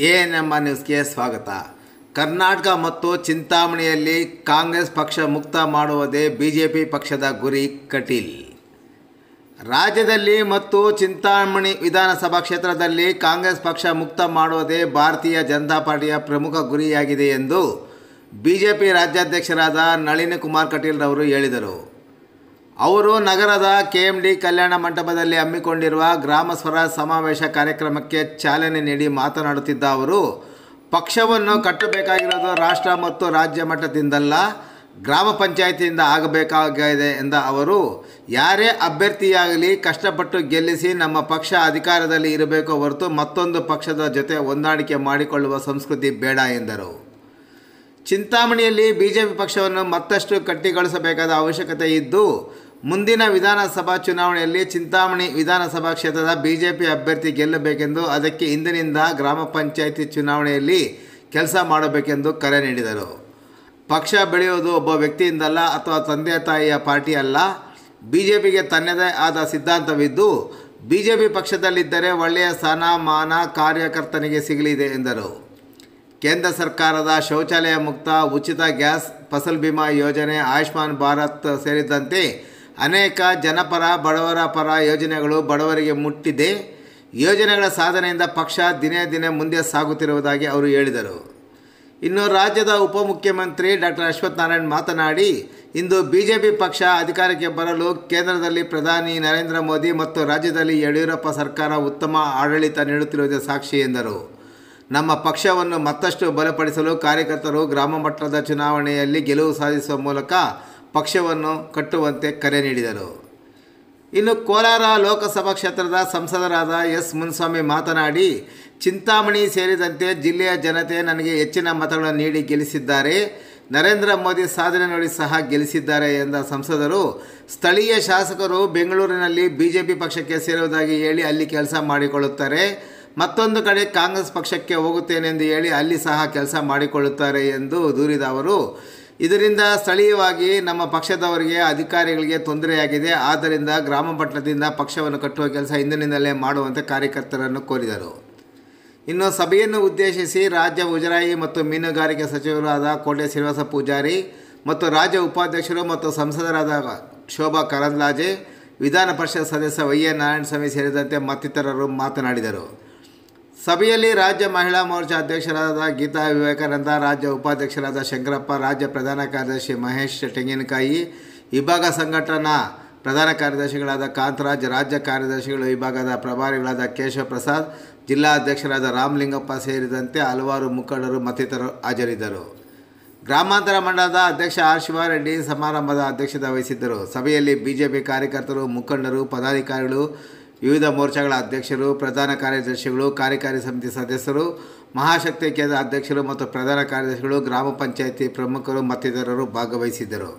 A N M R ನ್ಯೂಸ್ಗೆ ಸ್ವಾಗತ ಕರ್ನಾಟಕ ಮತ್ತು ಚಿಂತಾಮಣಿಯಲ್ಲಿ ಕಾಂಗ್ರೆಸ್ ಪಕ್ಷ ಮುಕ್ತ ಮಾಡುವುದೇ ಬಿಜೆಪಿ ಪಕ್ಷದ ಗುರಿ ಕಟೀಲ್ ರಾಜ್ಯದಲ್ಲಿ ಮತ್ತು ಚಿಂತಾಮಣಿ ವಿಧಾನಸಭಾ ಕ್ಷೇತ್ರದಲ್ಲಿ ಕಾಂಗ್ರೆಸ್ ಪಕ್ಷ ಮುಕ್ತ ಮಾಡುವುದೇ ಭಾರತೀಯ ಜನತಾ ಪಾರ್ಟಿಯ ಪ್ರಮುಖ ಗುರಿಯಾಗಿದೆ ಎಂದು ಬಿಜೆಪಿ ರಾಜ್ಯಾಧ್ಯಕ್ಷರಾದ ನಳಿನ್ ಕುಮಾರ್ ಕಟೀಲ್ ರವರು ಹೇಳಿದರು ಅವರು ನಗರದ ಕೆಎಂಡಿ ಕಲ್ಯಾಣ ಮಂಟಪದಲ್ಲಿ ಹಮ್ಮಿಕೊಂಡಿರುವ ಗ್ರಾಮ ಸ್ವರಾಜ್ ಸಮಾವೇಶ ಕಾರ್ಯಕ್ರಮಕ್ಕೆ ಚಾಲನೆ ನೀಡಿ ಮಾತನಾಡುತ್ತಿದ್ದ ಅವರು ಪಕ್ಷವನ್ನು ಕಟ್ಟಬೇಕಾಗಿರೋದು ರಾಷ್ಟ್ರ ಮತ್ತು ರಾಜ್ಯ ಮಟ್ಟದಿಂದಲ್ಲ ಗ್ರಾಮ ಪಂಚಾಯಿತಿಯಿಂದ ಆಗಬೇಕಾಗಿದೆ ಎಂದ ಅವರು ಯಾರೇ ಅಭ್ಯರ್ಥಿಯಾಗಲಿ ಕಷ್ಟಪಟ್ಟು ಗೆಲ್ಲಿಸಿ ನಮ್ಮ ಪಕ್ಷ ಅಧಿಕಾರದಲ್ಲಿ ಇರಬೇಕು ಹೊರತು ಮತ್ತೊಂದು ಪಕ್ಷದ ಜೊತೆ ಹೊಂದಾಣಿಕೆ ಮಾಡಿಕೊಳ್ಳುವ ಸಂಸ್ಕೃತಿ ಬೇಡ ಎಂದರು ಚಿಂತಾಮಣಿಯಲ್ಲಿ ಬಿಜೆಪಿ ಪಕ್ಷವನ್ನು ಮತ್ತಷ್ಟು ಕಟ್ಟಿಗೊಳಿಸಬೇಕಾದ ಅವಶ್ಯಕತೆ ಇದ್ದು ಮುಂದಿನ ವಿಧಾನಸಭಾ ಚುನಾವಣೆಯಲ್ಲಿ ಚಿಂತಾಮಣಿ ವಿಧಾನಸಭಾ ಕ್ಷೇತ್ರದ ಬಿಜೆಪಿ ಅಭ್ಯರ್ಥಿ ಗೆಲ್ಲಬೇಕೆಂದು ಅದಕ್ಕೆ ಇಂದಿನಿಂದ ಗ್ರಾಮ ಪಂಚಾಯಿತಿ ಚುನಾವಣೆಯಲ್ಲಿ ಕೆಲಸ ಮಾಡಬೇಕೆಂದು ಕರೆ ನೀಡಿದರು ಪಕ್ಷ ಬೆಳೆಯುವುದು ಒಬ್ಬ ವ್ಯಕ್ತಿಯಿಂದಲ್ಲ ಅಥವಾ ತಂದೆ ತಾಯಿಯ ಪಾರ್ಟಿ ಅಲ್ಲ ಬಿಜೆಪಿಗೆ ತನ್ನದೇ ಆದ ಸಿದ್ಧಾಂತವಿದ್ದು ಬಿಜೆಪಿ ಪಕ್ಷದಲ್ಲಿದ್ದರೆ ಒಳ್ಳೆಯ ಸ್ಥಾನಮಾನ ಕಾರ್ಯಕರ್ತನಿಗೆ ಸಿಗಲಿದೆ ಎಂದರು ಕೇಂದ್ರ ಸರ್ಕಾರದ ಶೌಚಾಲಯ ಮುಕ್ತ ಉಚಿತ ಗ್ಯಾಸ್ ಫಸಲ್ ಬಿಮಾ ಯೋಜನೆ ಆಯುಷ್ಮಾನ್ ಭಾರತ್ ಸೇರಿದಂತೆ ಅನೇಕ ಜನಪರ ಬಡವರ ಪರ ಯೋಜನೆಗಳು ಬಡವರಿಗೆ ಮುಟ್ಟಿದೆ ಯೋಜನೆಗಳ ಸಾಧನೆಯಿಂದ ಪಕ್ಷ ದಿನೇ ದಿನೇ ಮುಂದೆ ಸಾಗುತ್ತಿರುವುದಾಗಿ ಅವರು ಹೇಳಿದರು ಇನ್ನು ರಾಜ್ಯದ ಉಪಮುಖ್ಯಮಂತ್ರಿ ಡಾಕ್ಟರ್ ಅಶ್ವಥ್ ನಾರಾಯಣ್ ಮಾತನಾಡಿ ಇಂದು ಬಿಜೆಪಿ ಪಕ್ಷ ಅಧಿಕಾರಕ್ಕೆ ಬರಲು ಕೇಂದ್ರದಲ್ಲಿ ಪ್ರಧಾನಿ ನರೇಂದ್ರ ಮೋದಿ ಮತ್ತು ರಾಜ್ಯದಲ್ಲಿ ಯಡಿಯೂರಪ್ಪ ಸರ್ಕಾರ ಉತ್ತಮ ಆಡಳಿತ ನೀಡುತ್ತಿರುವುದೇ ಸಾಕ್ಷಿ ಎಂದರು ನಮ್ಮ ಪಕ್ಷವನ್ನು ಮತ್ತಷ್ಟು ಬಲಪಡಿಸಲು ಕಾರ್ಯಕರ್ತರು ಗ್ರಾಮ ಮಟ್ಟದ ಚುನಾವಣೆಯಲ್ಲಿ ಗೆಲುವು ಸಾಧಿಸುವ ಮೂಲಕ ಪಕ್ಷವನ್ನು ಕಟ್ಟುವಂತೆ ಕರೆ ನೀಡಿದರು ಇನ್ನು ಕೋಲಾರ ಲೋಕಸಭಾ ಕ್ಷೇತ್ರದ ಸಂಸದರಾದ ಎಸ್ ಮುನ್ಸ್ವಾಮಿ ಮಾತನಾಡಿ ಚಿಂತಾಮಣಿ ಸೇರಿದಂತೆ ಜಿಲ್ಲೆಯ ಜನತೆ ನನಗೆ ಹೆಚ್ಚಿನ ಮತಗಳನ್ನು ನೀಡಿ ಗೆಲ್ಲಿಸಿದ್ದಾರೆ ನರೇಂದ್ರ ಮೋದಿ ಸಾಧನೆ ನೋಡಿ ಸಹ ಗೆಲ್ಲಿಸಿದ್ದಾರೆ ಎಂದ ಸಂಸದರು ಸ್ಥಳೀಯ ಶಾಸಕರು ಬೆಂಗಳೂರಿನಲ್ಲಿ ಬಿಜೆಪಿ ಪಕ್ಷಕ್ಕೆ ಸೇರುವುದಾಗಿ ಹೇಳಿ ಅಲ್ಲಿ ಕೆಲಸ ಮಾಡಿಕೊಳ್ಳುತ್ತಾರೆ ಮತ್ತೊಂದು ಕಡೆ ಕಾಂಗ್ರೆಸ್ ಪಕ್ಷಕ್ಕೆ ಹೋಗುತ್ತೇನೆಂದು ಹೇಳಿ ಅಲ್ಲಿ ಸಹ ಕೆಲಸ ಮಾಡಿಕೊಳ್ಳುತ್ತಾರೆ ಎಂದು ದೂರಿದ ಅವರು ಇದರಿಂದ ಸ್ಥಳೀಯವಾಗಿ ನಮ್ಮ ಪಕ್ಷದವರಿಗೆ ಅಧಿಕಾರಿಗಳಿಗೆ ತೊಂದರೆಯಾಗಿದೆ ಆದ್ದರಿಂದ ಗ್ರಾಮ ಮಟ್ಟದಿಂದ ಪಕ್ಷವನ್ನು ಕಟ್ಟುವ ಕೆಲಸ ಇಂದಿನಿಂದಲೇ ಮಾಡುವಂತೆ ಕಾರ್ಯಕರ್ತರನ್ನು ಕೋರಿದರು ಇನ್ನು ಸಭೆಯನ್ನು ಉದ್ದೇಶಿಸಿ ರಾಜ್ಯ ಮುಜರಾಯಿ ಮತ್ತು ಮೀನುಗಾರಿಕೆ ಸಚಿವರಾದ ಕೋಟೆ ಶ್ರೀನಿವಾಸ ಪೂಜಾರಿ ಮತ್ತು ರಾಜ್ಯ ಉಪಾಧ್ಯಕ್ಷರು ಮತ್ತು ಸಂಸದರಾದ ಶೋಭಾ ಕರಂದ್ಲಾಜೆ ವಿಧಾನ ಪರಿಷತ್ ಸದಸ್ಯ ವೈ ಎನ್ ನಾರಾಯಣಸ್ವಾಮಿ ಸೇರಿದಂತೆ ಮತ್ತಿತರರು ಮಾತನಾಡಿದರು ಸಭೆಯಲ್ಲಿ ರಾಜ್ಯ ಮಹಿಳಾ ಮೋರ್ಚಾ ಅಧ್ಯಕ್ಷರಾದ ಗೀತಾ ವಿವೇಕಾನಂದ ರಾಜ್ಯ ಉಪಾಧ್ಯಕ್ಷರಾದ ಶಂಕರಪ್ಪ ರಾಜ್ಯ ಪ್ರಧಾನ ಕಾರ್ಯದರ್ಶಿ ಮಹೇಶ್ ತೆಂಗಿನಕಾಯಿ ವಿಭಾಗ ಸಂಘಟನಾ ಪ್ರಧಾನ ಕಾರ್ಯದರ್ಶಿಗಳಾದ ಕಾಂತರಾಜ್ ರಾಜ್ಯ ಕಾರ್ಯದರ್ಶಿಗಳು ವಿಭಾಗದ ಪ್ರಭಾರಿಗಳಾದ ಕೇಶವ ಪ್ರಸಾದ್ ಜಿಲ್ಲಾ ಅಧ್ಯಕ್ಷರಾದ ರಾಮಲಿಂಗಪ್ಪ ಸೇರಿದಂತೆ ಹಲವಾರು ಮುಖಂಡರು ಮತ್ತಿತರರು ಹಾಜರಿದ್ದರು ಗ್ರಾಮಾಂತರ ಮಂಡಲದ ಅಧ್ಯಕ್ಷ ಆರ್ ಶಿವಾರೆಡ್ಡಿ ಸಮಾರಂಭದ ಅಧ್ಯಕ್ಷತೆ ವಹಿಸಿದ್ದರು ಸಭೆಯಲ್ಲಿ ಬಿಜೆಪಿ ಕಾರ್ಯಕರ್ತರು ಮುಖಂಡರು ಪದಾಧಿಕಾರಿಗಳು ವಿವಿಧ ಮೋರ್ಚಾಗಳ ಅಧ್ಯಕ್ಷರು ಪ್ರಧಾನ ಕಾರ್ಯದರ್ಶಿಗಳು ಕಾರ್ಯಕಾರಿ ಸಮಿತಿ ಸದಸ್ಯರು ಮಹಾಶಕ್ತಿ ಕೇಂದ್ರ ಅಧ್ಯಕ್ಷರು ಮತ್ತು ಪ್ರಧಾನ ಕಾರ್ಯದರ್ಶಿಗಳು ಗ್ರಾಮ ಪಂಚಾಯಿತಿ ಪ್ರಮುಖರು ಮತ್ತಿತರರು ಭಾಗವಹಿಸಿದ್ದರು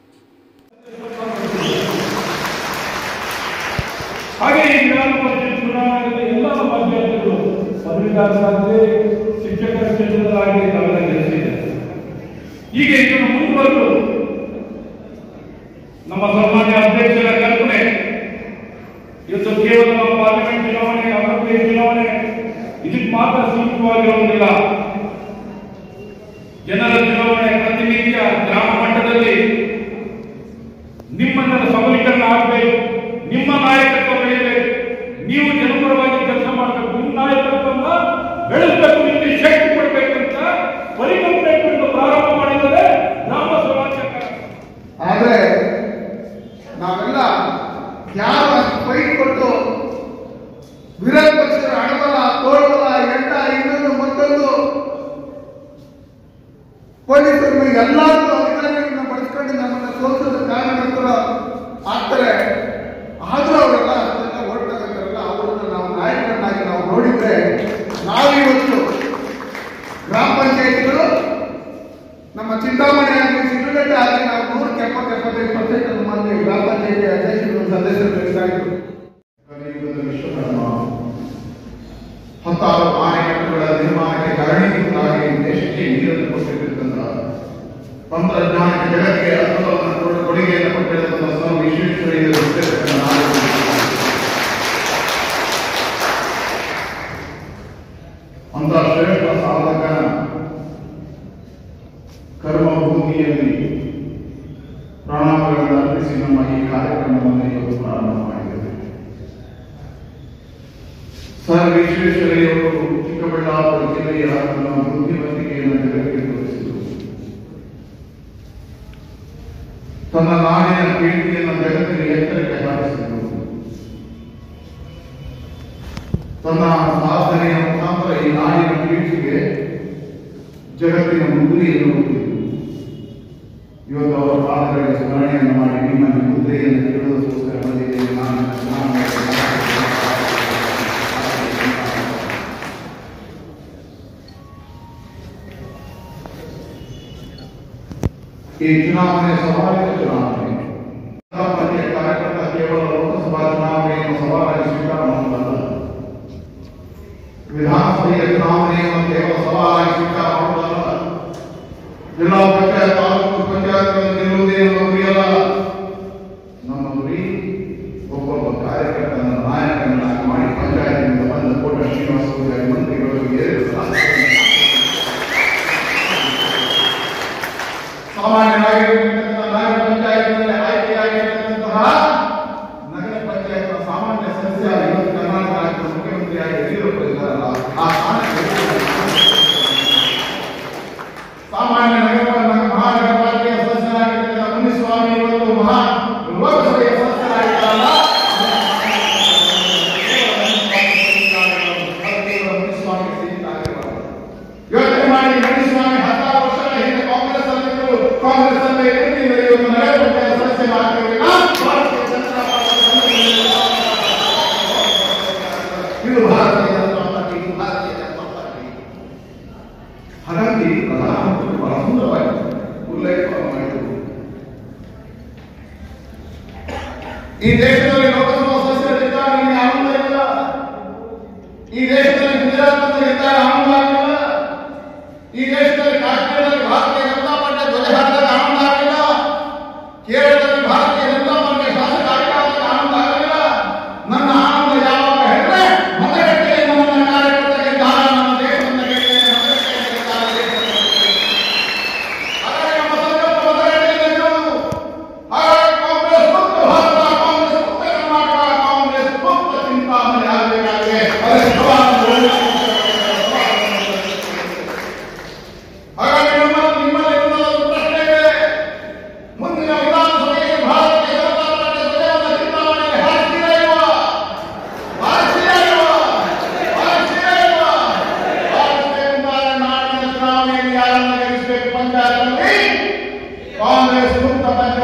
ಹಾಗೆ ಈ ವಿಧಾನ ಪರಿಷತ್ ಚುನಾವಣೆಯಲ್ಲಿ ಎಲ್ಲ ನಮ್ಮ ಅಭ್ಯರ್ಥಿಗಳು ಪದವೀಧರರಾಗಲಿ ಶಿಕ್ಷಕರ ಕ್ಷೇತ್ರದಲ್ಲಾಗಲಿ ತಾವೆಲ್ಲ ಗೆಲ್ಲಿಸಿದೆ ಈಗ ಇದನ್ನು ಮುಂದುವರೆದು ನಮ್ಮ ಸನ್ಮಾನ್ಯ ಅಧ್ಯಕ್ಷರ ಕಲ್ಪನೆ ಇವತ್ತು ಕೇವಲ ನಮ್ಮ ಪಾರ್ಲಿಮೆಂಟ್ ಚುನಾವಣೆ ಅಸೆಂಬ್ಲಿ ಚುನಾವಣೆ ಇದಕ್ಕೆ ಮಾತ್ರ ಸೀಮಿತವಾಗಿರುವುದಿಲ್ಲ ಜನರ ಚುನಾವಣೆ ಪ್ರತಿನಿತ್ಯ ಗ್ರಾಮ ಮಟ್ಟದಲ್ಲಿ ನಿಮ್ಮನ್ನ ಸಬಲೀಕರಣ ಆಗಬೇಕು ನಿಮ್ಮ ನಾಯಕತ್ವ ಬೆಳೆಯಬೇಕು ನೀವು ಜನಪರವಾಗಿ ಕೆಲಸ ಮಾಡಬೇಕು ನಿಮ್ಮ ನಾಯಕತ್ವನ ಬೆಳೆಸಬೇಕು ನಿಮಗೆ ಶಕ್ತಿ ಕೊಡಬೇಕಂತ ಪರಿಕಲ್ಪನೆ ಇಟ್ಕೊಂಡು ಪ್ರಾರಂಭ ಮಾಡಿದರೆ ಗ್ರಾಮ ಸ್ವರಾಜ್ಯ ಕಾರ್ಯಕ್ರಮ. ಆದ್ರೆ ನಾವೆಲ್ಲ ಯಾರು ಫೈಟ್ ಕೊಟ್ಟು ವಿರೋಧ ಪಕ್ಷದ ಹಣಬಲ ತೋಳ್ಬಲ ಎಂಟ ಇನ್ನೊಂದು ಮತ್ತೊಂದು ಪೊಲೀಸರು ಎಲ್ಲರೂ ಅಧಿಕಾರಿಗಳನ್ನ ಬಳಸ್ಕೊಂಡು ನಮ್ಮನ್ನ ಸೋಲಿಸೋದು ಕಾರಣಕರ್ತರು ಆಗ್ತಾರೆ ಆದ್ರೂ ಅವರೆಲ್ಲ ಅದನ್ನ ಓಡ್ತಾರಲ್ಲ ಅವರನ್ನ ನಾವು ನಾಯಕರನ್ನಾಗಿ ನಾವು ನೋಡಿದ್ರೆ ನಾವಿವತ್ತು ಗ್ರಾಮ ಪಂಚಾಯತ್ಗಳು ನಮ್ಮ ಚಿಂತಾಮಣಿ ಆಗಲಿ ಸಿದ್ಧಗಟ್ಟೆ ಆಗಲಿ ನಾವು ನೂರಕ್ಕೆ ಎಪ್ಪತ್ತು ಎಪ್ಪತ್ತೈದು ಪರ್ಸೆಂಟ್ ಮಂದಿ ಗ್ರಾಮ ಪಂಚಾಯತಿ ಅಧ್ಯಕ್ಷರು ಸದಸ್ಯರು ಬೇಕಾಗಿತ್ತು ಕಲಿಯುಗದ ವಿಶ್ವಕರ್ಮ ಹತ್ತಾರು ಅಣೆಕಟ್ಟುಗಳ ನಿರ್ಮಾಣಕ್ಕೆ ಕಾರಣೀಭೂತರಾಗಿ ದೇಶಕ್ಕೆ ನೀರನ್ನು ಕೊಟ್ಟಿರ್ತಕ್ಕಂಥ ತಂತ್ರಜ್ಞಾನಕ್ಕೆ ಜಗತ್ತಿಗೆ ಅದ್ಭುತವನ್ನು ಕೊಡು- ಕೊಡುಗೆಯನ್ನು ಕೊಟ್ಟಿರತಕ್ಕಂಥ ಸ್ವಾಮಿ ವಿಶ್ವೇಶ್ವರಯ್ಯರು ಹುಟ್ಟಿರ್ತಕ್ಕಂಥ ನಾಡು. ಅಂತ ಶ್ರೇಷ್ಠ ಕರ್ಮಭೂಮಿಯಲ್ಲಿ ಪ್ರಣಾಮಗಳನ್ನು ಅರ್ಪಿಸಿ ನಮ್ಮ ಈ ಕಾರ್ಯಕ್ರಮವನ್ನು ಇವತ್ತು ಪ್ರಾರಂಭ ಮಾಡಿದ್ದೇವೆ ಸರ್ ವಿಶ್ವೇಶ್ವರಯ್ಯವರು ಚಿಕ್ಕಬಳ್ಳಾಪುರ ಜಿಲ್ಲೆಯ ತನ್ನ ಬುದ್ಧಿವಂತಿಕೆಯನ್ನು ಜಗತ್ತಿಗೆ ತೋರಿಸಿದರು ತನ್ನ ನಾಡಿನ ಕೀರ್ತಿಯನ್ನು ಜಗತ್ತಿನ ಎತ್ತರಕ್ಕೆ ಹಾರಿಸಿದರು ತನ್ನ ಸಾಧನೆಯ ಮುಖಾಂತರ ಈ ನಾಡಿನ ಕೀರ್ತಿಗೆ ಜಗತ್ತಿನ ಮುದ್ರೆಯನ್ನು ಹೊಂದಿದರು ಇವತ್ತು ಅವರ ಪಾದಗಳಿಗೆ ಸ್ಮರಣೆಯನ್ನು ಮಾಡಿ ನಿಮ್ಮನ್ನು ಮುದ್ರೆಯನ್ನು ನೀಡುವುದಕ್ಕೋಸ್ಕರ ಬಂದಿದ್ದೇನೆ ನಾನು ಈ ಚುನಾವಣೆ ಸ್ವಾಭಾವಿಕ ಚುನಾವಣೆ ಪ್ರಜಾಪ್ರಭುತ್ವ ಕಾರ್ಯಕರ್ತ ಕೇವಲ ಲೋಕಸಭಾ ಚುನಾವಣೆಯನ್ನು ಸವಾಲಾಗಿ ಸ್ವೀಕಾರ ಮಾಡುವುದಲ್ಲ ವಿಧಾನಸಭೆಯ ಚುನಾವಣೆಯನ್ನು ಕೇವಲ ಸವಾಲಾಗಿ ಸ್ವೀಕಾರ ಮಾಡುವುದಲ್ಲ ಜಿಲ್ಲಾ ಪಂಚಾಯತ್ ತಾಲೂಕು ಪಂಚಾಯತ್ಗಳಲ್ಲಿ ಗೆಲ್ಲುವುದೇ ನಮ್ಮ ಗುರಿಯಲ್ಲ ನಮ್ಮ ಗುರಿ ಒಬ್ಬೊಬ್ಬ ಕಾರ್ಯಕರ್ತನ ನಾಯಕನನ್ನಾಗಿ ಮಾಡಿ ಪಂಚಾಯತ್ನಿಂದ ಬಂದ ಕೋಟ ಶ್ರೀನಿವಾಸ ಪೂಜಾರಿ ಮಂತ್ರಿಗಳು ಏರಿದ ಸಾಮಾನ್ಯರಾಗಿರ್ತಕ್ಕಂಥ ನಗರ ಪಂಚಾಯತ್ನಲ್ಲಿ ಆಯ್ಕೆಯಾಗಿರ್ತಕ್ಕಂತಹ ನಗರ ಪಂಚಾಯತ್ನ ಸಾಮಾನ್ಯ ಸದಸ್ಯ ಇವತ್ತು ಕರ್ನಾಟಕ ರಾಜ್ಯದ ಮುಖ್ಯಮಂತ್ರಿಯಾಗಿ ಯಡಿಯೂರಪ್ಪ ಇದ್ದಾರಲ್ಲ ಆ ಸ್ಥಾನಕ್ಕೆ ಸಾಮಾನ್ಯ ನಗರ ಮಹಾನಗರ ಪಾಲಿಕೆಯ ಸದಸ್ಯರಾಗಿರ್ತಕ್ಕಂಥ ಮುನಿಸ್ವಾಮಿ ಇವತ್ತು ಮಹಾ ಲೋಕಸಭೆಯ ಸದಸ್ಯರಾಗಿದ್ದಾರಲ್ಲ ಮುನಿಸ್ವಾಮಿ ಸೀಮಿತ ಆಗಿರಬಾರದು. ಯೋಚನೆ ಮಾಡಿ ಮುನಿಸ್ವಾಮಿ ಹತ್ತಾರು ವರ್ಷಗಳ ಹಿಂದೆ ಕಾಂಗ್ರೆಸ್ ಅಲ್ಲಿದ್ದರು ಕಾಂಗ್ರೆಸ್ ಅಲ್ಲೇ ಇರುತ್ತಿದ್ದರು ಇವತ್ತು ನಗರ ಪಂಚಾಯತ್ ಸದಸ್ಯರಾಗಿರಬೇಕಾ ಭಾರತೀಯ ಜನತಾ ಪಾರ್ಟಿ ಇದು ಭಾರತೀಯ ಜನತಾ ಪಾರ್ಟಿ ಇದು ಭಾರತೀಯ ಜನತಾ ಪಾರ್ಟಿ ಹಾಗಾಗಿ ಪ್ರಧಾನಮಂತ್ರಿ ಬಹಳ ಸುಂದರವಾಗಿ ಉಲ್ಲೇಖವನ್ನು ಮಾಡಿದರು ಈ ದೇಶದಲ್ಲಿ ಲೋಕಸಭಾ ಸದಸ್ಯರಿದ್ದಾರೆ ನಿಮಗೆ ಆನಂದ ಇಲ್ಲ ಈ ದೇಶದಲ್ಲಿ ಗುಜರಾತ್ನಲ್ಲಿ ಇದ್ದಾರೆ ಆನಂದ ಆಗಿಲ್ಲ ಈ ದೇಶದಲ್ಲಿ ಕಾಶ್ಮೀರದಲ್ಲಿ ಭಾರತೀಯ ಜನತಾ ಪಾರ್ಟಿ ಧ್ವಜ ಹಾಕಿದಾಗ ಆನಂದ ಆಗಿಲ್ಲ ಕೇರಳದಲ್ಲಿ ಭಾರತೀಯ ಜನತಾ ಪಾರ್ಟಿ ಶಾಸಕ ಆಗಿದ್ದಾಗ ಆನಂದ ಆಗಿಲ್ಲ ನನ್ನ ಆನಂದ ಯಾವಾಗ ಹೇಳಿದ್ರೆ ಮತಗಟ್ಟೆಯಲ್ಲಿ ನನ್ನ ಕಾರ್ಯಕರ್ತರಿಗೆ ದಾನ ನಮ್ಮ ದೇಶದ ಗೆಳೆಯರಿಗೆ ಮತಗಟ್ಟೆಯಲ್ಲಿ ದಾನ ದೇಶದ ಹಾಗಾಗಿ ನಮ್ಮ ಸಂಕಲ್ಪ ಮತಗಟ್ಟೆಯಲ್ಲಿ ಇರುವುದು. ಹಾಗಾಗಿ ಕಾಂಗ್ರೆಸ್ ಮುಕ್ತ ಭಾರತ ಕಾಂಗ್ರೆಸ್ ಮುಕ್ತ ಕರ್ನಾಟಕ ಕಾಂಗ್ರೆಸ್ ಮುಕ್ತ ಚಿಂತಾಮಣಿ ಆಗಬೇಕಾಗಿದೆ ಅದಕ್ಕೆ ಸವಾಲನ್ನು ಹಾಗಾಗಿ ನಮ್ಮ ನಿಮ್ಮಲ್ಲಿ ಇನ್ನೊಂದು ಪ್ರಶ್ನೆ ಇದೆ ಮುಂದಿನ ವಿಧಾನಸಭೆಯಲ್ಲಿ ಭಾರತೀಯ ಜನತಾ ಪಾರ್ಟಿ ಧ್ವಜವನ್ನು ಚಿಂತಾಮಣಿಯಲ್ಲಿ ಹಾರಿಸ್ತೀರಾ ಇಲ್ವಾ ಹಾರಿಸ್ತೀರಾ ಇಲ್ವಾ ಹಾರಿಸ್ತೀರಾ ಇಲ್ವಾ ಹಾರಿಸಬೇಕೆಂದಾದ್ರೆ ನಾಡಿನ ಚುನಾವಣೆಯಲ್ಲಿ ಯಾರನ್ನ ಗೆಲ್ಲಿಸಬೇಕು ಪಂಚಾಯತ್ನಲ್ಲಿ ಕಾಂಗ್ರೆಸ್ ಮುಕ್ತ ಪಂಚಾಯತ್